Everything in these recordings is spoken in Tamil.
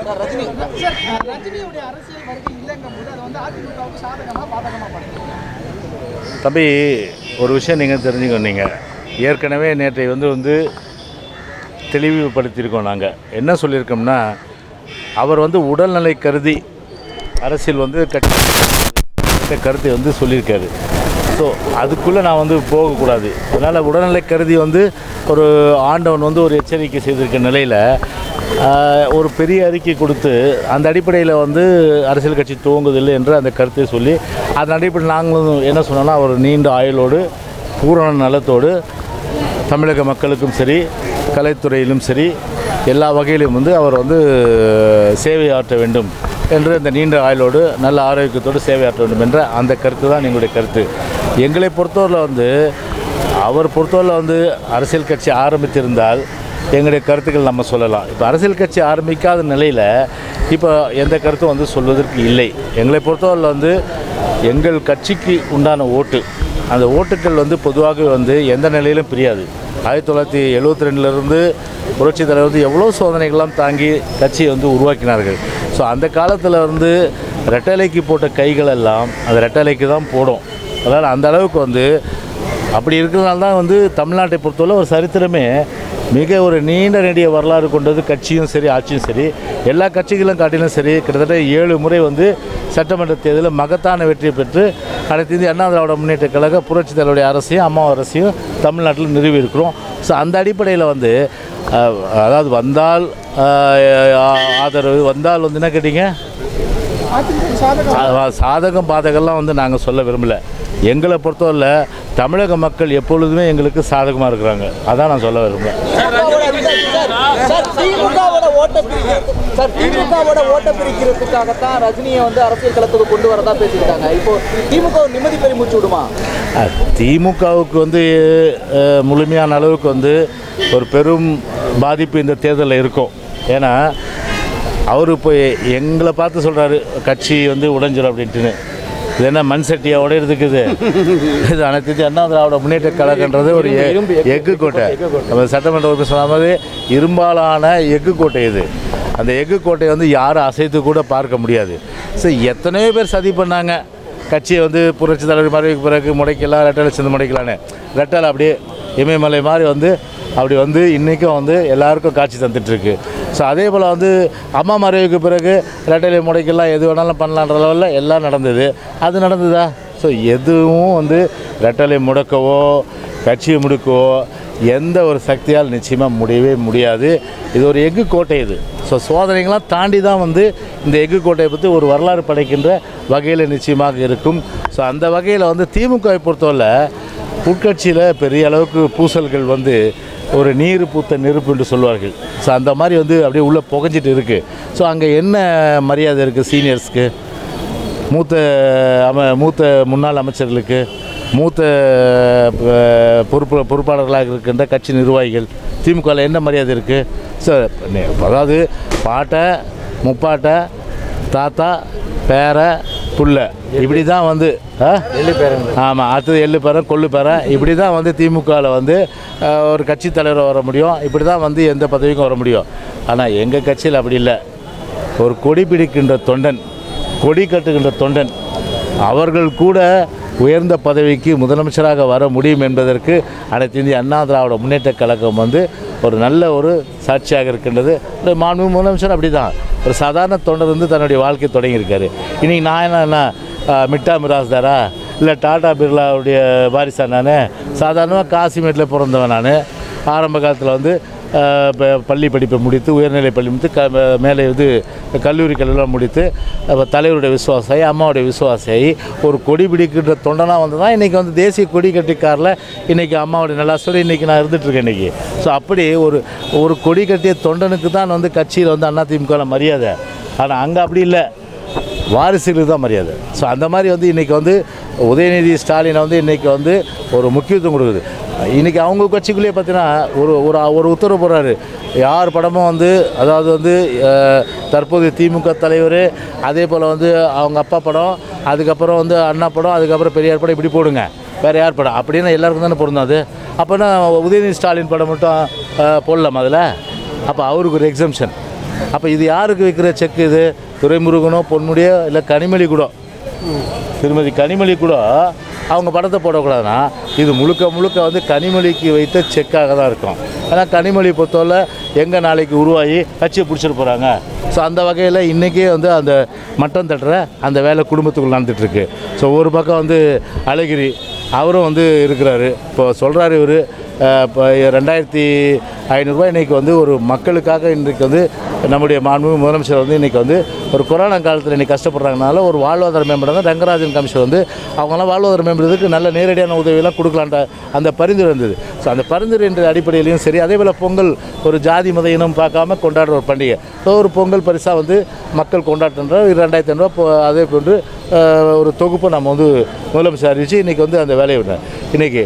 ரஜினி சார் அஹ், ரஜினியுடைய அரசியல் வருகை இல்லைங்கும் போது அது வந்து அதிமுகவுக்கு சாதகமா பாதகமா பண்ணுது தம்பி ஒரு விஷயம் நீங்கள் தெரிஞ்சுக்கணும் நீங்கள் ஏற்கனவே நேற்றை வந்து வந்து தெளிவுபடுத்தியிருக்கோம் நாங்கள் என்ன சொல்லியிருக்கோம்னா அவர் வந்து உடல்நிலை கருதி அரசியல் வந்து கட்சி இந்த கருத்தை வந்து சொல்லியிருக்காரு ஸோ அதுக்குள்ளே நான் வந்து போகக்கூடாது அதனால் உடல்நிலை கருதி வந்து ஒரு ஆண்டவன் வந்து ஒரு எச்சரிக்கை செய்திருக்க நிலையில் ஆஹ், ஒரு பெரிய அறிக்கை கொடுத்து அந்த அடிப்படையில் வந்து அரசியல் கட்சி துவங்குவதில்லை என்று அந்த கருத்தை சொல்லி அதன் அடிப்படையில் நாங்களும் என்ன சொன்னோம்னா ஒரு நீண்ட ஆயுளோடு பூரண நலத்தோடு தமிழக மக்களுக்கும் சரி கலைத்துறையிலும் சரி எல்லா வகையிலும் வந்து அவர் வந்து சேவை ஆற்ற வேண்டும் என்று அந்த நீண்ட ஆயுளோடு நல்ல ஆரோக்கியத்தோடு சேவை ஆற்ற வேண்டும் என்ற அந்த கருத்து தான் எங்களுடைய கருத்து எங்களை பொறுத்தவரையில் வந்து அவர் பொறுத்தவரையில் வந்து அரசியல் கட்சி ஆரம்பித்திருந்தால் எங்களுடைய கருத்துக்கள் நம்ம சொல்லலாம் இப்போ அரசியல் கட்சி ஆரம்பிக்காத நிலையில் இப்போ எந்த கருத்தும் வந்து சொல்வதற்கு இல்லை எங்களை பொறுத்தவரையில் வந்து எங்கள் கட்சிக்கு உண்டான ஓட்டு அந்த ஓட்டுக்கள் வந்து பொதுவாக வந்து எந்த நிலையிலும் பிரியாது ஆயிரத்தி தொள்ளாயிரத்தி எழுபத்தி ரெண்டுலேருந்து புரட்சி தலைவர் வந்து எவ்வளோ சோதனைகள்லாம் தாங்கி கட்சியை வந்து உருவாக்கினார்கள் ஸோ அந்த காலத்தில் வந்து ரெட்டலைக்கு போட்ட கைகள் எல்லாம் அந்த ரெட்டலைக்கு தான் போடும் அதனால் அந்த அளவுக்கு வந்து அப்படி இருக்கிறதுனால தான் வந்து தமிழ்நாட்டை பொறுத்தவரை ஒரு சரித்திரமே மிக ஒரு நீண்ட நெடிய வரலாறு கொண்டது கட்சியும் சரி ஆட்சியும் சரி எல்லா கட்சிகளும் காட்டிலும் சரி கிட்டத்தட்ட ஏழு முறை வந்து சட்டமன்ற தேர்தலில் மகத்தான வெற்றி பெற்று அனைத்து இந்திய அண்ணா திராவிட முன்னேற்ற கழக புரட்சி தலைவருடைய அரசையும் அம்மா அரசையும் தமிழ்நாட்டில் நிறுவி இருக்கிறோம் ஸோ அந்த அடிப்படையில் வந்து அஹ், அதாவது வந்தால் அஹ், ஆதரவு வந்தால் வந்து என்ன கேட்டீங்க அதிமுக சாதகம் சா- சாதகம் பாதகம்லாம் வந்து நாங்கள் சொல்ல விரும்பல எங்களை பொறுத்தவரையில் தமிழக மக்கள் எப்பொழுதுமே எங்களுக்கு சாதகமாக இருக்கிறாங்க அதான் நான் சொல்ல விரும்புகிறேன் திமுகவோட அதிகாரி சார் சார் திமுகவோட ஓட்ட பிரிக்கிறது சார் திமுகவோட ஓட்ட பிரிக்கிறதுக்காகத்தான் ரஜினியை வந்து அரசியல் களத்துக்கு கொண்டு வரதா பேசியிருக்காங்க இப்போ திமுக ஒரு நிம்மதி பெருமூச்சு விடுமா அஹ், திமுகவுக்கு வந்து அஹ், முழுமையான அளவுக்கு வந்து ஒரு பெரும் பாதிப்பு இந்த தேர்தலில் இருக்கும் ஏன்னா அவர் இப்போ எங்களை பார்த்து சொல்கிறாரு கட்சி வந்து உடைஞ்சிரும் அப்படின்ட்டுன்னு இது என்ன மண் சட்டியா உடையிறதுக்கு இது இது அனைத்து இந்திய அண்ணா திராவிட முன்னேற்ற கழகன்றது ஒரு எ- எஃகு கோட்டை நம்ம சட்டமன்ற உறுப்பினர் சொன்ன மாதிரி இரும்பாலான எஃகு கோட்டை இது அந்த எஃகு கோட்டையை வந்து யாரும் அசைத்து கூட பார்க்க முடியாது ஸோ எத்தனையோ பேர் சதி பண்ணாங்க கட்சியை வந்து புரட்சி தலைவர் மறைவுக்கு பிறகு முடைக்கலாம் ரெட்டலை சேர்ந்து முடைக்கலான்னு ரெட்டலை அப்படியே இமயமலை மாதிரி வந்து அப்படி வந்து இன்றைக்கும் வந்து எல்லாருக்கும் காட்சி தந்துட்டுருக்கு ஸோ அதே போல் வந்து அம்மா மறைவுக்கு பிறகு ரெட்டலை முடைக்கலாம் எது வேணாலும் பண்ணலான்ற லெவலில் எல்லாம் நடந்தது அது நடந்ததா ஸோ எதுவும் வந்து ரெட்டலை முடக்கவோ கட்சியை முடுக்கவோ எந்த ஒரு சக்தியால் நிச்சயமாக முடியவே முடியாது இது ஒரு எஃகு கோட்டை இது ஸோ சோதனைகள்லாம் தாண்டி தான் வந்து இந்த எஃகு கோட்டையை பற்றி ஒரு வரலாறு படைக்கின்ற வகையில் நிச்சயமாக இருக்கும் ஸோ அந்த வகையில் வந்து திமுகவை பொறுத்தவரை உட்கட்சியில் பெரிய அளவுக்கு பூசல்கள் வந்து ஒரு நீர் பூத்த நெருப்பு என்று சொல்வார்கள் ஸோ அந்த மாதிரி வந்து அப்படியே உள்ளே புகஞ்சிட்டு இருக்குது ஸோ அங்கே என்ன மரியாதை இருக்குது சீனியர்ஸ்க்கு மூத்த அம மூத்த முன்னாள் அமைச்சர்களுக்கு மூத்த அஹ், பொறுப்பு பொறுப்பாளர்களாக இருக்கின்ற கட்சி நிர்வாகிகள் திமுகவில் என்ன மரியாதை இருக்குது சார் அதாவது பாட்டை முப்பாட்டை தாத்தா பேர புள்ள இப்படி தான் வந்து எள்ளு பேரன் ஆமாம் அடுத்தது எள்ளு பேரன் கொள்ளு பேரன் இப்படி தான் வந்து திமுகவில் வந்து அஹ், ஒரு கட்சி தலைவர் வர முடியும் இப்படி தான் வந்து எந்த பதவிக்கும் வர முடியும் ஆனால் எங்கள் கட்சியில் அப்படி இல்லை ஒரு கொடி பிடிக்கின்ற தொண்டன் கொடி கட்டுகின்ற தொண்டன் அவர்கள் கூட உயர்ந்த பதவிக்கு முதலமைச்சராக வர முடியும் என்பதற்கு அனைத்து இந்திய அண்ணா திராவிட முன்னேற்ற கழகம் வந்து ஒரு நல்ல ஒரு சாட்சியாக இருக்கின்றது ஒரு மாண்பு முதலமைச்சர் அப்படி தான் ஒரு சாதாரண தொண்டர் வந்து தன்னுடைய வாழ்க்கை தொடங்கியிருக்காரு இன்றைக்கி நான் என்ன என்ன ஆஹ், மிட்டா மிராஸ்தாரா இல்லை டாடா பிர்லாவுடைய வாரிசா நான் சாதாரணமாக காசிமேட்டில் பிறந்தவன் நான் ஆரம்ப காலத்தில் வந்து ஆஹ், ப- பள்ளி படிப்பை முடித்து உயர்நிலை பள்ளி முடித்து க ம- மேலே இது கல்லூரி கல்விலாம் முடித்து அப்ப தலைவருடைய விசுவாசாயி அம்மாவுடைய விசுவாசாயி ஒரு கொடி பிடிக்கின்ற தொண்டனாக வந்து தான் இன்றைக்கி வந்து தேசிய கொடி கட்டிக்காரில் இன்றைக்கி அம்மாவுடைய நல்லாசோடு இன்றைக்கி நான் இருந்துகிட்ருக்கேன் இன்றைக்கி ஸோ அப்படி ஒரு ஒரு கொடி கட்டிய தொண்டனுக்கு தான் வந்து கட்சியில் வந்து அதிமுகவில் மரியாதை ஆனால் அங்கே அப்படி இல்லை வாரிசுகளுக்கு தான் மரியாதை ஸோ அந்த மாதிரி வந்து இன்றைக்கி வந்து உதயநிதி ஸ்டாலினை வந்து இன்றைக்கி வந்து ஒரு முக்கியத்துவம் கொடுக்குது இன்றைக்கி அவங்க கட்சிக்குள்ளேயே பார்த்தீங்கன்னா ஒரு ஒரு ஒரு உத்தரவு போடுறாரு யார் படமும் வந்து அதாவது வந்து அஹ், தற்போதைய திமுக தலைவர் அதே போல் வந்து அவங்க அப்பா படம் அதுக்கப்புறம் வந்து அண்ணா படம் அதுக்கப்புறம் பெரியார் படம் இப்படி போடுங்க வேறு யார் படம் அப்படின்னு எல்லாருக்கும் தானே பொருந்தும் அது அப்போனா உதயநிதி ஸ்டாலின் படம் மட்டும் அஹ், போடலாமா அதில் அப்போ அவருக்கு ஒரு எக்ஸம்ஷன் அப்போ இது யாருக்கு வைக்கிற செக் இது துரைமுருகனோ பொன்முடியோ இல்லை கனிமொழி கூட திருமதி கனிமொழி கூட அவங்க படத்தை போடக்கூடாதுன்னா இது முழுக்க முழுக்க வந்து கனிமொழிக்கு வைத்த செக்காக தான் இருக்கும் ஏன்னா கனிமொழி பொறுத்தவரை எங்கே நாளைக்கு உருவாகி கட்சியை பிடிச்சிட்டு போகிறாங்க ஸோ அந்த வகையில் இன்றைக்கே வந்து அந்த மட்டம் தட்டுற அந்த வேலை குடும்பத்துக்குள்ள நடந்துகிட்ருக்கு ஸோ ஒரு பக்கம் வந்து அழகிரி அவரும் வந்து இருக்கிறாரு இப்போ சொல்கிறாரு இவர் இப்போ ரெண்டாயிரத்தி ஐநூறுரூவா இன்றைக்கி வந்து ஒரு மக்களுக்காக இன்றைக்கு வந்து நம்முடைய மாண்பு முதலமைச்சர் வந்து இன்றைக்கி வந்து ஒரு கொரோனா காலத்தில் இன்றைக்கி கஷ்டப்படுறாங்கனால ஒரு வாழ்வாதார மேம்பட ரங்கராஜன் கமிஷன் வந்து அவங்களாம் வாழ்வாதார மேம்படுறதுக்கு நல்ல நேரடியான உதவியெல்லாம் கொடுக்கலான்ற அந்த பரிந்துரை இருந்தது ஸோ அந்த பரிந்துரை என்ற அடிப்படையிலையும் சரி அதே போல் பொங்கல் ஒரு ஜாதி மத இனம் பார்க்காம கொண்டாடுற ஒரு பண்டிகை ஸோ ஒரு பொங்கல் பரிசாக வந்து மக்கள் கொண்டாடுன்ற ரெண்டாயிரத்தி ஐநூறுரூவா இப்போ அதே போன்று அஹ், ஒரு தொகுப்பை நம்ம வந்து முதலமைச்சர் அறிவித்து இன்றைக்கி வந்து அந்த வேலையை விடுறேன் இன்றைக்கி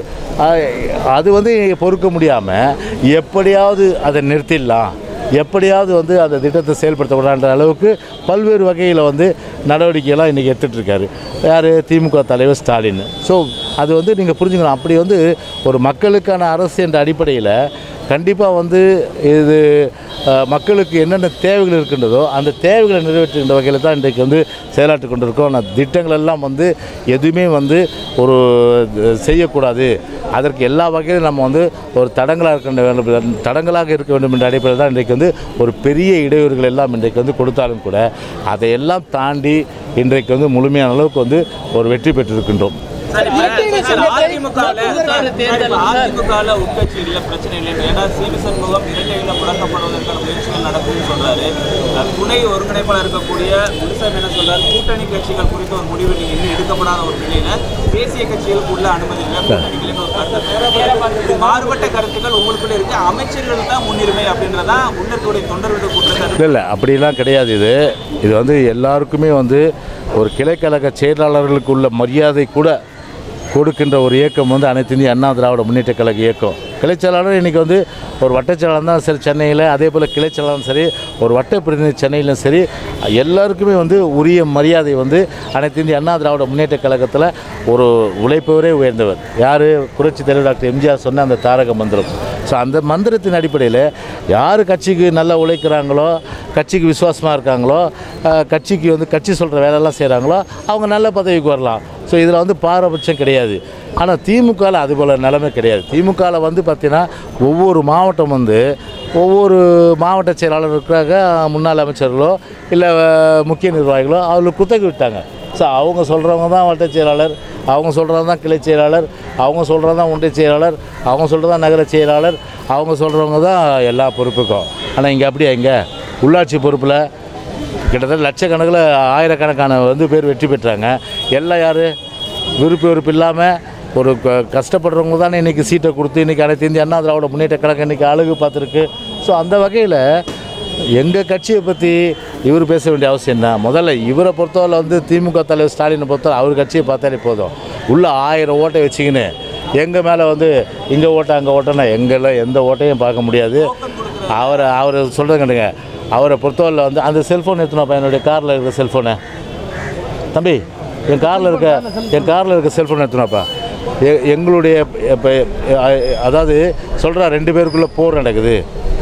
அது வந்து பொறுக்க முடியாமல் எப்படியாவது அதை நிறுத்திடலாம் எப்படியாவது வந்து அந்த திட்டத்தை செயல்படுத்தக்கூடாதுன்ற அளவுக்கு பல்வேறு வகையில் வந்து நடவடிக்கையெல்லாம் இன்றைக்கி எடுத்துகிட்டு இருக்காரு யார் திமுக தலைவர் ஸ்டாலின் ஸோ அது வந்து நீங்கள் புரிஞ்சுக்கணும் அப்படி வந்து ஒரு மக்களுக்கான அரசு என்ற அடிப்படையில் கண்டிப்பாக வந்து இது அஹ், மக்களுக்கு என்னென்ன தேவைகள் இருக்கின்றதோ அந்த தேவைகளை நிறைவேற்றுகின்ற வகையில் தான் இன்றைக்கு வந்து செயலாற்றி கொண்டிருக்கோம் ஆனால் திட்டங்கள் எல்லாம் வந்து எதுவுமே வந்து ஒரு அஹ், செய்யக்கூடாது அதற்கு எல்லா வகையிலும் நம்ம வந்து ஒரு தடங்களாக இருக்கின்ற வேண்டும் தடங்களாக இருக்க வேண்டும் என்ற அடிப்படையில் தான் இன்றைக்கு வந்து ஒரு பெரிய இடையூறுகள் எல்லாம் இன்றைக்கு வந்து கொடுத்தாலும் கூட அதையெல்லாம் தாண்டி இன்றைக்கு வந்து முழுமையான அளவுக்கு வந்து ஒரு வெற்றி பெற்றிருக்கின்றோம் சார், இப்ப சார், அதிமுகவுல சார், இப்ப அதிமுகவுல உட்கட்சிகள்ல பிரச்சனை இல்லை ஏன்னா சிவி சண்முகம் இரட்டையில முடக்கப்படுவதற்கான முயற்சிகள் நடக்கும்னு சொல்றாரு அஹ் துணை ஒருங்கிணைப்பாளர் இருக்கக்கூடிய முனுசாமி என்ன சொல்றாரு கூட்டணி கட்சிகள் குறித்த ஒரு முடிவு நீங்க இன்னும் எடுக்கப்படாத ஒரு நிலையில தேசிய கட்சிகளுக்கு உள்ள அனுமதி இல்லை கூட்டணிகளின் ஒரு கருத்து இது மாறுபட்ட கருத்துக்கள் உங்களுக்குள்ள இருக்கு அமைச்சர்கள் தான் முன்னுரிமை அப்படின்றதான் முன்னேற்கக்கூடிய தொண்டர்களுடைய குற்றச்சாட்டு இல்லை இல்லை அப்படிலாம் கிடையாது இது இது வந்து எல்லாருக்குமே வந்து ஒரு கிளைக்கழக செயலாளர்களுக்கு உள்ள மரியாதை கூட கொடுக்கின்ற ஒரு இயக்கம் வந்து அனைத்து இந்திய அண்ணா திராவிட முன்னேற்ற கழக இயக்கம் கிளைச்செயலாளர் இன்றைக்கி வந்து ஒரு வட்டச்செயலாளர் தான் சரி சென்னையில் அதே போல் கிளைச்செயலாளரும் சரி ஒரு வட்ட பிரதிநிதி சென்னையிலும் சரி எல்லாருக்குமே வந்து உரிய மரியாதை வந்து அனைத்து இந்திய அண்ணா திராவிட முன்னேற்ற கழகத்தில் ஒரு உழைப்பவரே உயர்ந்தவர் யார் புரட்சி தலைவர் டாக்டர் எம்ஜிஆர் சொன்ன அந்த தாரக மந்திரம் ஸோ அந்த மந்திரத்தின் அடிப்படையில் யார் கட்சிக்கு நல்லா உழைக்கிறாங்களோ கட்சிக்கு விசுவாசமாக இருக்காங்களோ அஹ், கட்சிக்கு வந்து கட்சி சொல்கிற வேலையெல்லாம் செய்கிறாங்களோ அவங்க நல்ல பதவிக்கு வரலாம் ஸோ இதில் வந்து பாரபட்சம் கிடையாது ஆனால் திமுகவில் அது போல் நிலைமை கிடையாது திமுகவில் வந்து பார்த்திங்கன்னா ஒவ்வொரு மாவட்டம் வந்து ஒவ்வொரு மாவட்ட செயலாளர் இருக்கிறாங்க முன்னாள் அமைச்சர்களோ இல்லை முக்கிய நிர்வாகிகளோ அவங்களுக்கு குத்தகை விட்டாங்க ஸோ அவங்க சொல்கிறவங்க தான் வட்ட செயலாளர் அவங்க சொல்கிறது தான் கிளை செயலாளர் அவங்க சொல்கிறது தான் ஒன்றிய செயலாளர் அவங்க சொல்கிறது தான் நகர செயலாளர் அவங்க சொல்கிறவங்க தான் எல்லா பொறுப்புக்கும் ஆனால் இங்கே அப்படியே இங்கே உள்ளாட்சி பொறுப்பில் கிட்டத்தட்ட லட்சக்கணக்கில் ஆயிரக்கணக்கான வந்து பேர் வெற்றி பெற்றாங்க எல்லாம் யார் விருப்பு வெறுப்பு இல்லாமல் ஒரு க- கஷ்டப்படுறவங்க தானே இன்றைக்கி சீட்டை கொடுத்து இன்றைக்கி அனைத்து இந்திய அண்ணா திராவிட முன்னேற்ற கழகம் இன்றைக்கி அழகு பார்த்துருக்கு ஸோ அந்த வகையில் எங்கள் கட்சியை பற்றி இவர் பேச வேண்டிய அவசியம் என்ன முதல்ல இவரை பொறுத்தவரை வந்து திமுக தலைவர் ஸ்டாலினை பொறுத்தவரை அவர் கட்சியை பார்த்தாலே போதும் உள்ள ஆயிரம் ஓட்டை வச்சுக்கின்னு எங்கள் மேலே வந்து இங்கே ஓட்டை அங்கே ஓட்டைன்னா எங்கெல்லாம் எந்த ஓட்டையும் பார்க்க முடியாது அவரை அவர் சொல்கிறது கண்டுங்க அவரை பொறுத்தவரையில் வந்து அந்த செல்ஃபோன் எடுத்துனப்பா என்னுடைய காரில் இருக்கிற செல்ஃபோனை தம்பி என் காரில் இருக்க என் காரில் இருக்க செல்ஃபோன் எடுத்துனப்பா எ எங்களுடைய இப்போ அதாவது சொல்கிறா ரெண்டு பேருக்குள்ளே போர் நடக்குது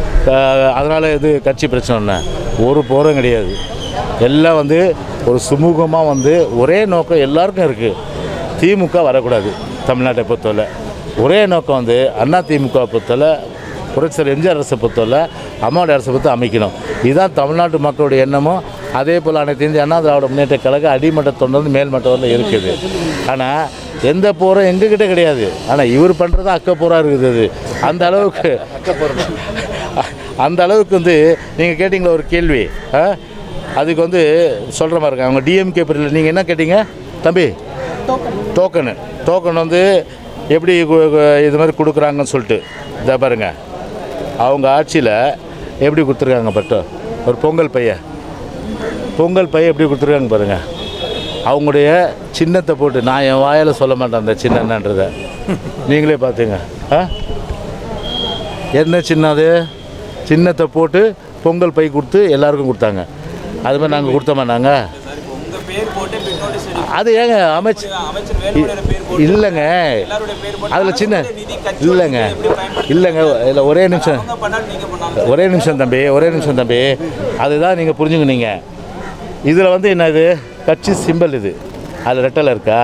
அதனால் இது கட்சி பிரச்சனை ஒன்று ஒரு போரும் கிடையாது எல்லாம் வந்து ஒரு சுமூகமாக வந்து ஒரே நோக்கம் எல்லாருக்கும் இருக்குது திமுக வரக்கூடாது தமிழ்நாட்டை பொறுத்தவரை ஒரே நோக்கம் வந்து அண்ணா திமுக பொறுத்தவரை புரட்சியர் எம்ஜிஆர் அரசை பொறுத்தவரை அம்மாவுடைய அரசை பொறுத்து அமைக்கணும் இதுதான் தமிழ்நாட்டு மக்களுடைய எண்ணமும் அதே போல் அனைத்து இந்திய அண்ணா திராவிட முன்னேற்ற கழக அடிமட்ட தொண்டர்ந்து மேல்மட்ட வரல இருக்குது ஆனால் எந்த போரும் எங்ககிட்ட கிடையாது ஆனால் இவர் பண்ணுறது அக்க போராக இருக்குது அது அந்த அளவுக்கு அந்த அளவுக்கு வந்து நீங்கள் கேட்டிங்களா ஒரு கேள்வி ஆ? அதுக்கு வந்து சொல்கிற மாதிரி இருக்காங்க அவங்க டிஎம்கே பிரிவில் நீங்கள் என்ன கேட்டீங்க தம்பி டோக்கனு டோக்கன் வந்து எப்படி கு- கு- இது மாதிரி கொடுக்குறாங்கன்னு சொல்லிட்டு இதை பாருங்க அவங்க ஆட்சியில் எப்படி கொடுத்துருக்காங்க பட்டோ ஒரு பொங்கல் பைய பொங்கல் பைய எப்படி கொடுத்துருக்காங்க பாருங்கள் அவங்களுடைய சின்னத்தை போட்டு நான் என் வாயால் சொல்ல மாட்டேன் அந்த சின்னன்றதை நீங்களே பார்த்துங்க ஆ என்ன சின்னம் அது சின்னத்தை போட்டு பொங்கல் பை கொடுத்து எல்லாருக்கும் கொடுத்தாங்க அது மாதிரி நாங்கள் கொடுத்தோமா நாங்கள் சார் இப்போ உங்க பேர் போட்டு பின்னோடி சரி அது ஏங்க அமைச்சர் அமைச்சர் வேலுமணியோட பேர் போட்டு இல்லைங்க எல்லாருடைய பேர் போட்டு அதில் சின்ன அரசுடைய நிதி கட்சியோட இல்லைங்க நிதி எப்படி பயன்படுத்த இல்லைங்க இல்லை ஒரே நிமிஷம் அவங்க பண்ணாலும் நீங்க பண்ணாலும் ஒரே நிமிஷம் தம்பி ஒரே நிமிஷம் தம்பி அதுதான் நீங்கள் புரிஞ்சுக்கணீங்க இதில் வந்து என்னது கட்சி சிம்பல் இது அதில் ரெட்டலை இருக்கா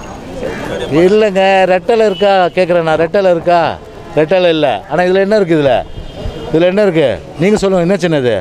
இல்லைங்க ரெட்டலை இருக்கா கேட்குறேன் நான் ரெட்டலை இருக்கா ரெட்டலை இல்லை ஆனால் இதில் என்ன இருக்குது இதில் இதில் என்ன இருக்குது நீங்கள் சொல்லுங்கள் என்ன சின்னது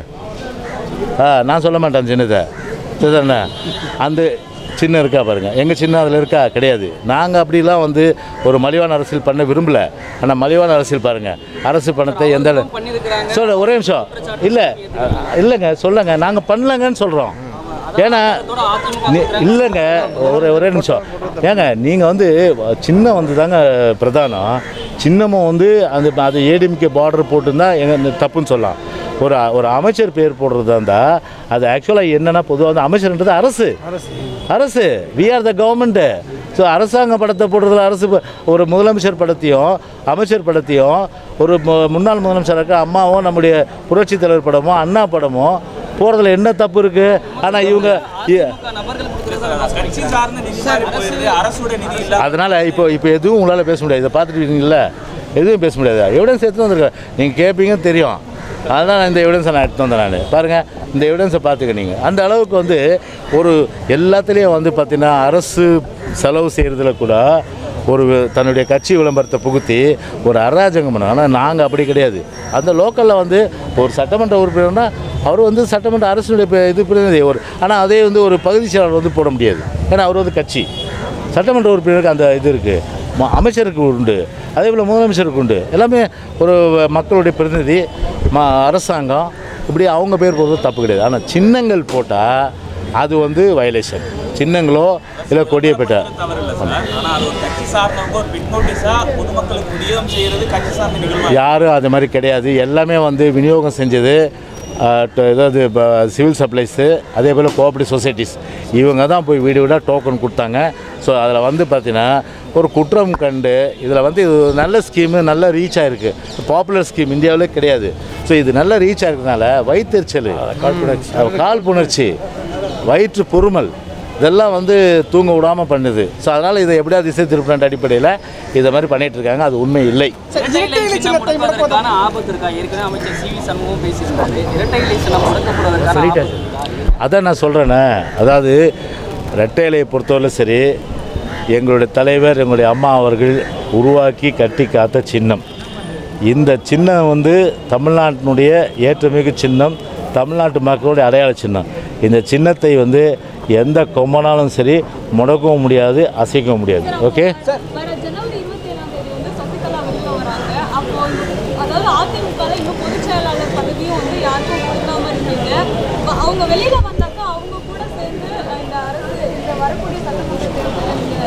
ஆ நான் சொல்ல மாட்டேன் சின்னதை சரிதானே அந்த சின்ன இருக்கா பாருங்கள் எங்கள் சின்ன அதில் இருக்கா கிடையாது நாங்கள் அப்படிலாம் வந்து ஒரு மலிவான அரசியல் பண்ண விரும்பல ஆனால் மலிவான அரசியல் பாருங்கள் அரசு பணத்தை எந்த சொல்ல ஒரே நிமிஷம் இல்லை இல்லைங்க சொல்லுங்க நாங்கள் பண்ணலங்கன்னு சொல்கிறோம் ஏன்னா நீ- இல்லைங்க ஒரே ஒரே நிமிஷம் ஏங்க நீங்கள் வந்து சின்ன வந்து தாங்க பிரதானம் சின்னமும் வந்து அந்த அது ஏடிஎம்கே பார்டர் போட்டுருந்தா எங்க தப்புன்னு சொல்லலாம் ஒரு ஒரு அமைச்சர் பேர் போடுறதா இருந்தால் அது ஆக்சுவலாக என்னன்னா பொதுவாக வந்து அமைச்சர்ன்றது அரசு அரசு we are the government so அரசாங்க படத்தை போடுறதுல அரசு ப- ஒரு முதலமைச்சர் படத்தையும் அமைச்சர் படத்தையும் ஒரு மு- முன்னாள் முதலமைச்சர் இருக்க அம்மாவோ நம்முடைய புரட்சி தலைவர் படமோ அண்ணா படமோ போகிறதுல என்ன தப்பு இருக்குது ஆனால் இவங்க இ- கட்சி சார்ந்த நிதி மாதிரி போயிருது அரசுடைய நிதி இல்ல அதனால் இப்போ இப்போ எதுவும் உங்களால் பேச முடியாது இதை பார்த்துட்டு இருக்கீங்களா எதுவும் பேச முடியாது எவிடன்ஸ் எடுத்து வந்திருக்கேன் நீங்கள் கேட்பீங்க தெரியும் அதுதான் நான் இந்த எவிடன்ஸை நான் எடுத்து வந்தேன் நான் பாருங்கள் இந்த எவிடன்ஸை பார்த்துக்க நீங்கள் அந்த அளவுக்கு வந்து ஒரு எல்லாத்துலேயும் வந்து பார்த்தீங்கன்னா அரசு செலவு செய்கிறதுல கூட ஒரு தன்னுடைய கட்சி விளம்பரத்தை புகுத்தி ஒரு அராஜகம் பண்ணும் ஆனால் நாங்கள் அப்படி கிடையாது அந்த லோக்கலில் வந்து ஒரு சட்டமன்ற உறுப்பினர்னா அவர் வந்து சட்டமன்ற அரசுடைய ப- இது பிரதிநிதி ஒரு ஆனால் அதே வந்து ஒரு பகுதி செயலாளர் வந்து போட முடியாது ஏன்னா அவர் வந்து கட்சி சட்டமன்ற உறுப்பினருக்கு அந்த இது இருக்குது அமைச்சருக்கு உண்டு அதே போல் முதலமைச்சருக்கு உண்டு எல்லாமே ஒரு மக்களுடைய பிரதிநிதி ம அரசாங்கம் இப்படி அவங்க பேர் போடுறது தப்பு கிடையாது ஆனால் சின்னங்கள் போட்டால் அது வந்து வயலேஷன் சின்னங்களோ இல்லை கொடியப்பேட்டை தவறு இல்ல சார் ஆனா அது ஒரு கட்சி சார்ந்தவங்க ஒரு பின் நோட்டீஸா பொதுமக்களுக்கு விநியோகம் செய்யறது கட்சி சார்ந்த நிகழ்வு யாரும் அது மாதிரி கிடையாது எல்லாமே வந்து விநியோகம் செஞ்சது அஹ், ட- ஏதாவது சிவில் சப்ளைஸு அதே போல் கோஆப்ரேட்டிவ் சொசைட்டிஸ் இவங்க தான் போய் வீடு வீடாக டோக்கன் கொடுத்தாங்க ஸோ அதில் வந்து பார்த்தீங்கன்னா ஒரு குற்றம் கண்டு இதில் வந்து இது ஒரு நல்ல ஸ்கீமு நல்ல ரீச் ஆகிருக்கு பாப்புலர் ஸ்கீம் இந்தியாவிலே கிடையாது ஸோ இது நல்ல ரீச் ஆகிறதுனால வயிற்றுச்சல் காழ்ப்புணர்ச்சி வயிற்று பொறுமல் இதெல்லாம் வந்து தூங்க விடாமல் பண்ணுது ஸோ அதனால் இதை எப்படியாவது திசை திருப்பின அடிப்படையில் இதை மாதிரி பண்ணிட்டு இருக்காங்க அது உண்மை இல்லை சார் இரட்டை இரட்டை இலை இலை சின்னம் சின்னத்தை முடக்குவதற்கு முடக்குவதற்கான ஆபத்து இருக்கா ஏற்கனவே அமைச்சர் சி வி சண்முகம் பேசியிருந்தாரு இரட்டை இலை சின்னம் முடக்கப்படுவதற்கான ஆபத்து இருக்கா? அதான் நான் சொல்கிறேனே அதாவது ரெட்டை இலையை பொறுத்தவரை சரி எங்களுடைய தலைவர் எங்களுடைய அம்மா அவர்கள் உருவாக்கி கட்டி காத்த சின்னம் இந்த சின்னம் வந்து தமிழ்நாட்டினுடைய ஏற்றமிகு சின்னம் தமிழ்நாட்டு மக்களுடைய அடையாள சின்னம் இந்த சின்னத்தை வந்து எந்த கொம்பனாலும் சரி முடக்கவும் முடியாது அசைக்கவும் முடியாது ஓகே வர ஜனவரி இருபத்தி ஏழாம் தேதி வந்து சசிகலா வெளியில வராங்க அப்போ அதாவது அதிமுக இன்னும் பொதுச் செயலாளர் பதவியும் வந்து யாருக்கும் கொடுக்காம இருக்கீங்க வ- அவங்க வெளியில வந்தாக்கா அவங்க கூட சேர்ந்து அஹ், இந்த அரசு இந்த வரக்கூடிய சட்டமன்ற தேர்தலில் நீங்க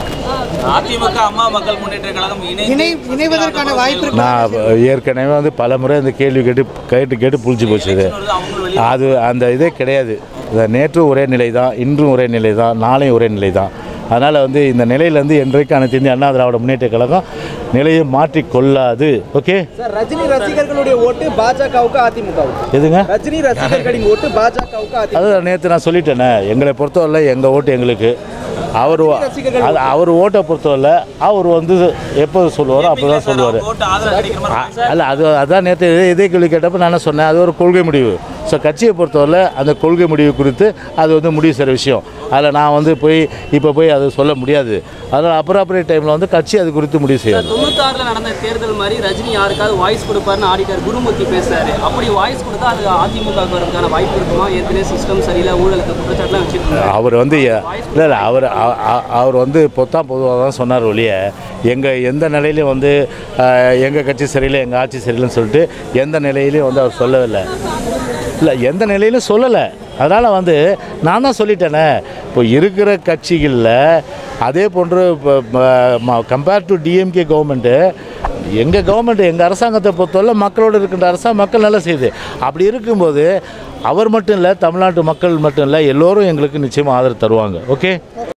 அஹ், அதிமுக அம்மா மக்கள் முன்னேற்ற கழகம் இணை இணைந்து இணைவதற்கான வாய்ப்பு இருக்கு நான் ஏற்கனவே வந்து பல முறை இந்த கேள்வி கேட்டு கேட்டு கேட்டு புளிச்சு போச்சு இது அவங்க வெளியே அது அந்த இதே கிடையாது இந்த நேற்று ஒரே நிலை தான் இன்றும் ஒரே நிலை தான் நாளையும் ஒரே நிலை தான் அதனால் வந்து இந்த நிலையிலேருந்து என்றைக்கு அனைத்து இந்திய அண்ணா திராவிட முன்னேற்ற கழகம் நிலையை மாற்றிக்கொள்ளாது ஓகே சார் ரஜினி ரசிகர்களுடைய ஓட்டு பாஜகவுக்கு அதிமுகவுக்கு எதுங்க ரஜினி ரசிகர்களின் ஓட்டு பாஜகவுக்கு அதிமுக அது நேற்று நான் சொல்லிட்டேனே எங்களை பொறுத்தவரை எங்கள் ஓட்டு எங்களுக்கு அவர் அது அவர் ஓட்டை பொறுத்தவரை அவர் வந்து எப்போ சொல்லுவாரோ அப்போ தான் சொல்லுவார் ஓட்டு ஆதரவு கிடைக்கிற மாதிரி அல்ல அது அதான் நேற்று இதே இதே கேள்வி கேட்டப்போ நான் என்ன சொன்னேன் அது ஒரு கொள்கை முடிவு ஸோ கட்சியை பொறுத்தவரை அந்த கொள்கை முடிவு குறித்து அது வந்து முடிவு செய்கிற விஷயம் அதில் நான் வந்து போய் இப்போ போய் அது சொல்ல முடியாது அதனால் அப்ராப்ரியேட் டைமில் வந்து கட்சி அது குறித்து முடிவு செய்யாது தொண்ணூத்தாறுல நடந்த தேர்தல் மாதிரி ரஜினி யாருக்காவது வாய்ஸ் கொடுப்பாருன்னு ஆடிட்டர் குருமூர்த்தி பேசுறாரு அப்படி வாய்ஸ் கொடுத்தா அது அதிமுக வரதுக்கான வாய்ப்பு இருக்குமா ஏற்கனவே சிஸ்டம் சரியில்லை ஊழலுக்கு குற்றச்சாட்டுலாம் வச்சுட்டு அவர் வந்து இல்லை இல்லை அவர் அ- அ- அவர் வந்து பொத்தாம் பொதுவாக தான் சொன்னார் ஒழிய எங்கள் எந்த நிலையிலையும் வந்து எங்கள் கட்சி சரியில்லை எங்கள் ஆட்சி சரியில்லைன்னு சொல்லிட்டு எந்த நிலையிலையும் வந்து அவர் சொல்லவில்லை இல்லை எந்த நிலையிலும் சொல்லலை அதனால் வந்து நான் தான் சொல்லிட்டேனே இப்போ இருக்கிற கட்சிகளில் அதே போன்று கம்பேர் டு டிஎம்கே கவர்மெண்ட்டு எங்கள் கவர்மெண்ட் எங்கள் அரசாங்கத்தை பொறுத்தவரை மக்களோடு இருக்கின்ற அரசாங்கம் மக்கள் நல்லா செய்யுது அப்படி இருக்கும்போது அவர் மட்டும் இல்லை தமிழ்நாட்டு மக்கள் மட்டும் இல்லை எல்லோரும் எங்களுக்கு நிச்சயமாக ஆதரவு தருவாங்க ஓகே